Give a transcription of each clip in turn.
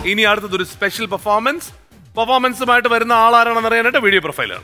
ഇനി അടുത്തത് ഒരു സ്പെഷ്യൽ പെർഫോമൻസ് പെർഫോമൻസുമായിട്ട് വരുന്ന ആളാരാണെന്ന് അറിയാനായിട്ട് വീഡിയോ പ്രൊഫൈലാണ്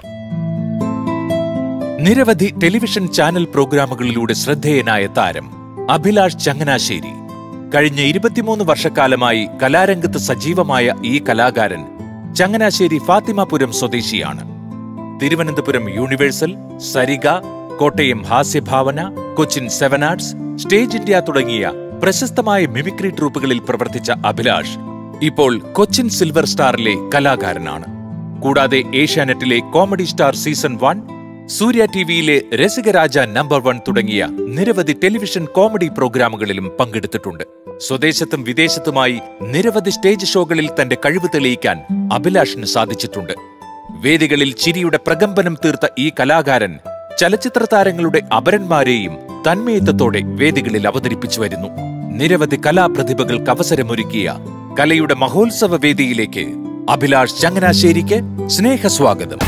നിരവധി ടെലിവിഷൻ ചാനൽ പ്രോഗ്രാമുകളിലൂടെ ശ്രദ്ധേയനായ താരം അഭിലാഷ് ചങ്ങനാശ്ശേരി കഴിഞ്ഞ ഇരുപത്തിമൂന്ന് വർഷക്കാലമായി കലാരംഗത്ത് സജീവമായ ഈ കലാകാരൻ ചങ്ങനാശ്ശേരി ഫാത്തിമാപുരം സ്വദേശിയാണ് Thiruvananthapuram universal Sariga Kottayam Hasyabhavana Cochin seven arts stage India തുടങ്ങിയ പ്രശസ്തമായ മിമിക്രി ട്രൂപ്പുകളിൽ പ്രവർത്തിച്ച അഭിലാഷ് ഇപ്പോൾ കൊച്ചിൻ സിൽവർ സ്റ്റാറിലെ കലാകാരനാണ് കൂടാതെ ഏഷ്യാനെറ്റിലെ comedy star season one Surya ടിവിയിലെ രസികരാജ നമ്പർ വൺ തുടങ്ങിയ നിരവധി ടെലിവിഷൻ കോമഡി പ്രോഗ്രാമുകളിലും പങ്കെടുത്തിട്ടുണ്ട് സ്വദേശത്തും വിദേശത്തുമായി നിരവധി സ്റ്റേജ് ഷോകളിൽ തന്റെ കഴിവ് തെളിയിക്കാൻ അഭിലാഷിന് സാധിച്ചിട്ടുണ്ട് വേദികളിൽ ചിരിയുടെ പ്രകമ്പനം തീർത്ത ഈ കലാകാരൻ ചലച്ചിത്ര താരങ്ങളുടെ അപരന്മാരെയും തന്മയത്വത്തോടെ വേദികളിൽ അവതരിപ്പിച്ചു വരുന്നു നിരവധി കലാപ്രതിഭകൾക്ക് അവസരമൊരുക്കിയ കലയുടെ മഹോത്സവ വേദിയിലേക്ക് അഭിലാഷ് ചങ്ങനാശ്ശേരിക്ക് സ്നേഹസ്വാഗതം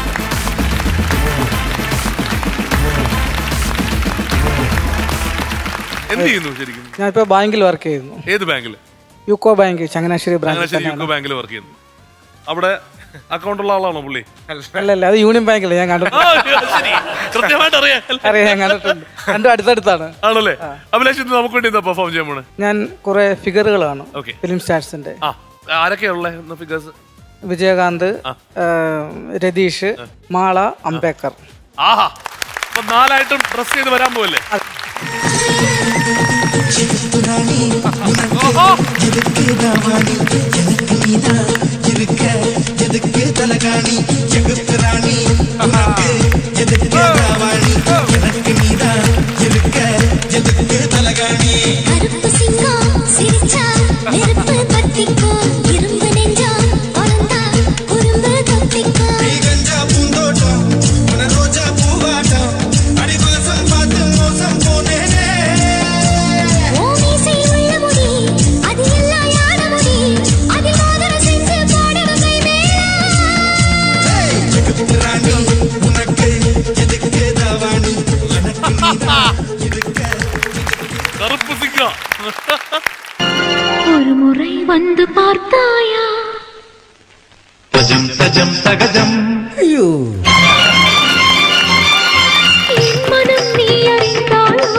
എന്ത് ചെയ്യുന്നു ശരിക്കും ഞാനിപ്പോ ബാങ്കിൽ വർക്ക് ചെയ്യുന്നു ഏത് ബാങ്കിൽ യുക്കോ ബാങ്ക് ചങ്ങനാശ്ശേരി ബ്രാഞ്ചിൽ ചങ്ങനാശ്ശേരി തന്നെയാണ് യൂക്കോ ബാങ്കിൽ വർക്ക് ചെയ്യുന്നു അവിടെ അക്കൗണ്ട് ഉള്ള ആളാണോ പുള്ളി അല്ല അല്ല അത് യൂണിയൻ ബാങ്കിൽ ഞാൻ ആ, കണ്ടിട്ടുണ്ട് ശരി കൃത്യമായിട്ട് അറിയാം അറിയാം ഞാൻ കണ്ടിട്ടുണ്ട് രണ്ടും അടുത്തടുത്താണ് ആണല്ലേ അഭിലാഷ് ഇന്ന് നമുക്ക് വേണ്ടി എന്താ പെർഫോം ചെയ്യാൻ പോണേ ഞാൻ കുറെ ഫിഗറുകളാണ് Okay. ഫിലിം സ്റ്റാർസിന്റെ ആ ആരൊക്കെയുള്ള ഫിഗേഴ്സ് വിജയകാന്ത് ആ, രതീഷ് മാള അംബേദ്കർ ആഹാ അപ്പൊ നാലായിട്ടും ഡ്രസ് ചെയ്ത് വരാൻ പോവല്ലേ ഓഹോ. கருப்பு சிங்கம் சிரிச்சா நெருப்பு பத்திக்கோ இரும்பு நெஞ்சா பறந்தா குறும்பு தப்பிக்கோ ஓ மீசை உள்ள முடி அது எல்லாம் யார முடி அதில் மோதிரம் செஞ்சு போடணும் கை மேல കറുപ്പ് സിംഗം ஒரு முறை வந்து பார்த்தாயா என் மனம் நீ அறிந்தாயோ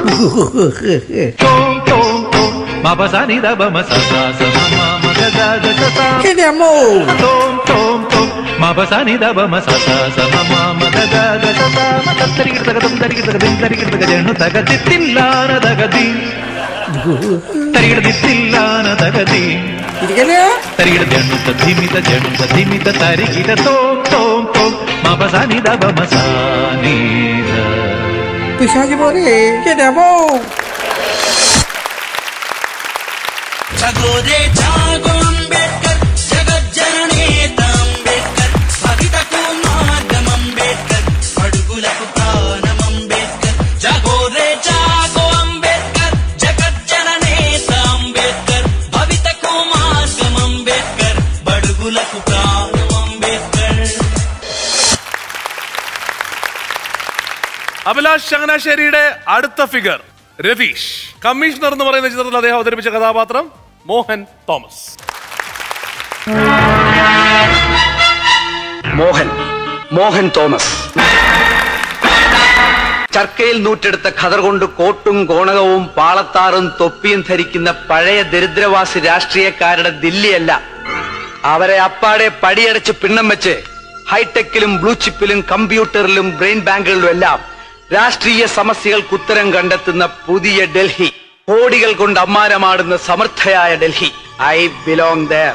మపసని దబమ ససాస మమ మగదాగ ససా എന്റെ അമ്മോ తోం తోం తోం మపసని దబమ ససాస మమ మగదాగ ససా మత తరిగిడ తగదం తరిగిడ తగదిం తరిగిడ తగ జను తగ తిత్తిల్లాన తగది తరిగిడ తిత్తిల్లాన తగది ഇരിക്കല്ലേ తరిగిడ జను తదిమిత జను తదిమిత తరిగిడ తోం తోం తోం మపసని దబమ సానీద പിശാചി പോലെ എന്റെ അമ്മോ జగోరే జాగో అంబేద్కర్ జగజ్జననేత అంబేద్కర్ భవితకు మార్గం అంబేద్కర్ అడుగులకు ప్రాణం అంబేద్కర్ జగోరే జాగో అంబేద్కర్ జగజ్జననేత అంబేద్కర్ భవితకు మార్గం అంబేద్కర్ బడుగులకు ప్రాణం అంబేద్కర్ അഭിലാഷ് ചങ്ങനാശ്ശേരിയുടെ അടുത്ത ഫിഗർ രതീഷ് കമ്മീഷണർ എന്ന് പറയുന്ന ചിത്രത്തിൽ അദ്ദേഹം അവതരിപ്പിച്ച കഥാപാത്രം മോഹൻ തോമസ് മോഹൻ മോഹൻ തോമസ് ചർക്കയിൽ നൂറ്റെടുത്ത ഖദർ കൊണ്ട് കോട്ടും കോണകവും പാളത്താറും തൊപ്പിയും ധരിക്കുന്ന പഴയ ദരിദ്രവാസി രാഷ്ട്രീയക്കാരുടെ ദില്ലിയല്ല അവരെ അപ്പാടെ പടിയടച്ച് പിണ്ണം വെച്ച് ഹൈടെക്കിലും ബ്ലൂ ചിപ്പിലും കമ്പ്യൂട്ടറിലും ബ്രെയിൻ ബാങ്കുകളിലും എല്ലാം രാഷ്ട്രീയ സമസ്യകൾക്ക് ഉത്തരം കണ്ടെത്തുന്ന പുതിയ ഡൽഹി കോടികൾ കൊണ്ട് അമ്മാരമാടുന്ന സമർത്ഥയായ ഡൽഹി ഐ ബിലോങ് ദർ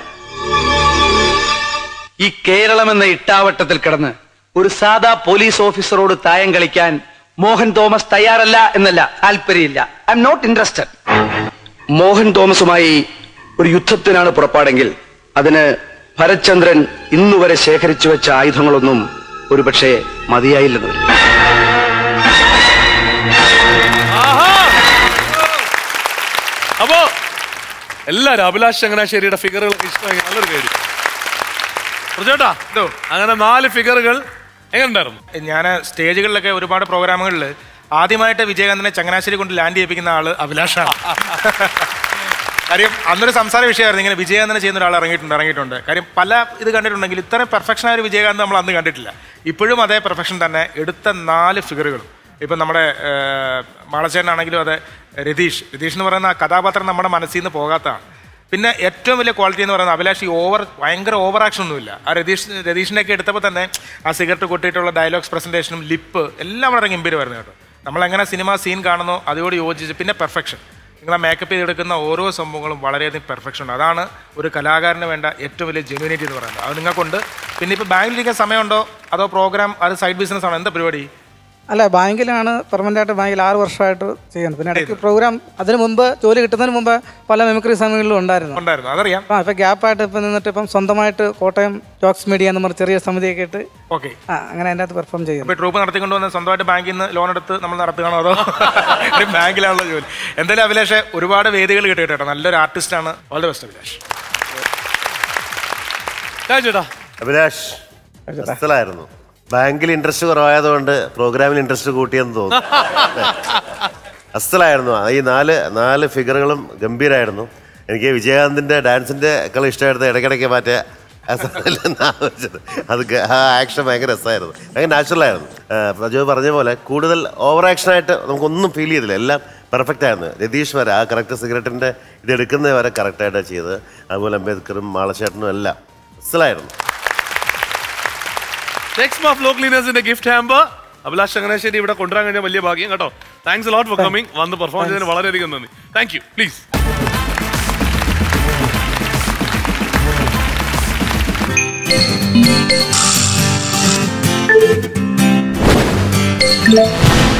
ഈ കേരളം എന്ന ഇട്ടാവട്ടത്തിൽ കിടന്ന് ഒരു സാധാ പോലീസ് ഓഫീസറോട് തായം കളിക്കാൻ മോഹൻ തോമസ് തയ്യാറല്ല എന്നല്ല താല്പര്യമില്ല I am not interested Mohan തോമസുമായി ഒരു യുദ്ധത്തിനാണ് പുറപ്പാടെങ്കിൽ അതിന് ഭരത്ചന്ദ്രൻ ഇന്നുവരെ ശേഖരിച്ചു വെച്ച ആയുധങ്ങളൊന്നും ഒരുപക്ഷെ മതിയായില്ലെന്ന് വരും അപ്പോ എല്ലാരും അഭിലാഷ് ചങ്ങനാശ്ശേരിയുടെ ഫിഗറുകൾക്ക് ഇഷ്ടമായി നല്ലൊരു പേര് ചേട്ടാ അങ്ങനെ നാല് ഫിഗറുകൾ എങ്ങനെയുണ്ടായിരുന്നു ഞാൻ സ്റ്റേജുകളിലൊക്കെ ഒരുപാട് പ്രോഗ്രാമുകളിൽ ആദ്യമായിട്ട് വിജയകാന്തിനെ ചങ്ങനാശ്ശേരി കൊണ്ട് ലാൻഡ് ചെയ്യിപ്പിക്കുന്ന ആള് അഭിലാഷാണ് കാര്യം അന്നൊരു സംസാര വിഷയമായിരുന്നു ഇങ്ങനെ വിജയകാന്തനെ ചെയ്യുന്ന ഒരാൾ ഇറങ്ങിയിട്ടുണ്ട് ഇറങ്ങിയിട്ടുണ്ട് കാര്യം പല ഇത് കണ്ടിട്ടുണ്ടെങ്കിൽ ഇത്രയും പെർഫെക്ഷൻ ആയ ഒരു വിജയകാന്ത് നമ്മൾ അന്ന് കണ്ടിട്ടില്ല ഇപ്പോഴും അതേ പെർഫെക്ഷൻ തന്നെ എടുത്ത നാല് ഫിഗറുകളും ഇപ്പം നമ്മുടെ മാളച്ചേനാണെങ്കിലും അതെ രതീഷ് രതീഷ് എന്ന് പറയുന്ന ആ കഥാപാത്രം നമ്മുടെ മനസ്സിൽ നിന്ന് പോകാത്തതാണ് പിന്നെ ഏറ്റവും വലിയ ക്വാളിറ്റി എന്ന് പറയുന്നത് അഭിലാഷ് ഈ ഓവർ ഭയങ്കര ഓവർ ആക്ഷൻ ഒന്നുമില്ല ആ രതീഷ് രതീഷിനെയൊക്കെ എടുത്തപ്പോൾ തന്നെ ആ സിഗരറ്റ് കൊട്ടിയിട്ടുള്ള ഡയലോഗ്സ് പ്രസന്റേഷനും ലിപ്പ് എല്ലാം വളരെ ഗംഭീരം വരുന്നത് കേട്ടോ നമ്മൾ എങ്ങനെ സിനിമ സീൻ കാണുന്നോ അതോട് യോജിച്ച് പിന്നെ പെർഫെക്ഷൻ നിങ്ങൾ ആ മേക്കപ്പ് ചെയ്തെടുക്കുന്ന ഓരോ സംഭവങ്ങളും വളരെയധികം പെർഫെക്ഷൻ ഉണ്ട് അതാണ് ഒരു കലാകാരന് വേണ്ട ഏറ്റവും വലിയ ജെന്യൂനിറ്റി എന്ന് പറയുന്നത് അത് നിങ്ങൾക്കുണ്ട് പിന്നെ ഇപ്പോൾ ബാങ്കിലിരിക്കാൻ സമയമുണ്ടോ അതോ പ്രോഗ്രാം അത് സൈഡ് ബിസിനസ് ആണോ എന്താ പരിപാടി അല്ല ബാങ്കിലാണ് പെർമനന്റ് ആയിട്ട് ബാങ്കിൽ ആറ് വർഷമായിട്ട് ചെയ്യുന്നത് പിന്നെ ഇടയ്ക്ക് പ്രോഗ്രാം അതിന് മുമ്പ് ജോലി കിട്ടുന്നതിന് മുമ്പ് പല മെമിക്രി സമയങ്ങളിലും ഉണ്ടായിരുന്നു ഉണ്ടായിരുന്നു അതറിയാം ആ ഇപ്പൊ ഗ്യാപ്പായിട്ട് ഇപ്പം നിന്നിട്ട് ഇപ്പം സ്വന്തമായിട്ട് കോട്ടയം ജോക്സ് മീഡിയ എന്ന് പറഞ്ഞ ചെറിയ സമിതിയൊക്കെ ഇട്ട് ഓക്കെ ആ അങ്ങനെ അതിൻ്റെ അകത്ത് പെർഫോം ചെയ്യുന്നു ഇപ്പൊ ട്രൂപ്പ് നടത്തിക്കൊണ്ട് വന്ന് സ്വന്തമായിട്ട് ബാങ്കിൽ നിന്ന് ലോൺ എടുത്ത് നമ്മൾ നടത്തുകയാണോ അതോ ഒരു ബാങ്കിലാണല്ലോ ജോലി എന്തായാലും അഭിലാഷ് ഒരുപാട് വേദികൾ കിട്ടി കേട്ടോ നല്ലൊരു ആർട്ടിസ്റ്റ് ആണ് all the best Abhilash Shaji ചേട്ടാ അഭിലാഷ് അസലായിരുന്നു ബാങ്കിൽ ഇൻട്രസ്റ്റ് കുറവായതുകൊണ്ട് പ്രോഗ്രാമിൽ ഇൻട്രസ്റ്റ് കൂട്ടിയെന്ന് തോന്നുന്നു അസലായിരുന്നു ഈ നാല് നാല് ഫിഗറുകളും ഗംഭീരായിരുന്നു എനിക്ക് വിജയകാന്തിന്റെ ഡാൻസിന്റെ ഒക്കെ ഇഷ്ടമായിരുന്നു ഇടയ്ക്കിടയ്ക്ക് മാറ്റിയ അത് ഗ- ആ ആക്ഷൻ ഭയങ്കര രസമായിരുന്നു ഭയങ്കര നാച്ചുറലായിരുന്നു പ്രജോ പറഞ്ഞ പോലെ കൂടുതൽ ഓവർ ആക്ഷനായിട്ട് നമുക്കൊന്നും ഫീൽ ചെയ്തില്ല എല്ലാം പെർഫെക്റ്റ് ആയിരുന്നു രതീഷ് വരെ ആ കറക്റ്റ് സിഗരറ്റിന്റെ ഇത് എടുക്കുന്നത് വരെ കറക്റ്റായിട്ട് ചെയ്തത് അതുപോലെ അംബേദ്കറും മാളച്ചേട്ടനും എല്ലാം അസലായിരുന്നു നെക്സ്റ്റ് ഓഫ് ലോ ക്ലീനേഴ്സിന്റെ ഗിഫ്റ്റ് ഹാമ്പർ അഭിലാഷ് ചങ്ങനാശ്ശേരി ഇവിടെ കൊണ്ടുവരാൻ കഴിഞ്ഞ വലിയ ഭാഗ്യം കേട്ടോ താങ്ക്സ് ലോട്ട് ഫോർ കമ്മിങ് വന്ന് പെർഫോം ചെയ്തതിന് വളരെയധികം നന്ദി thank you please Thank you.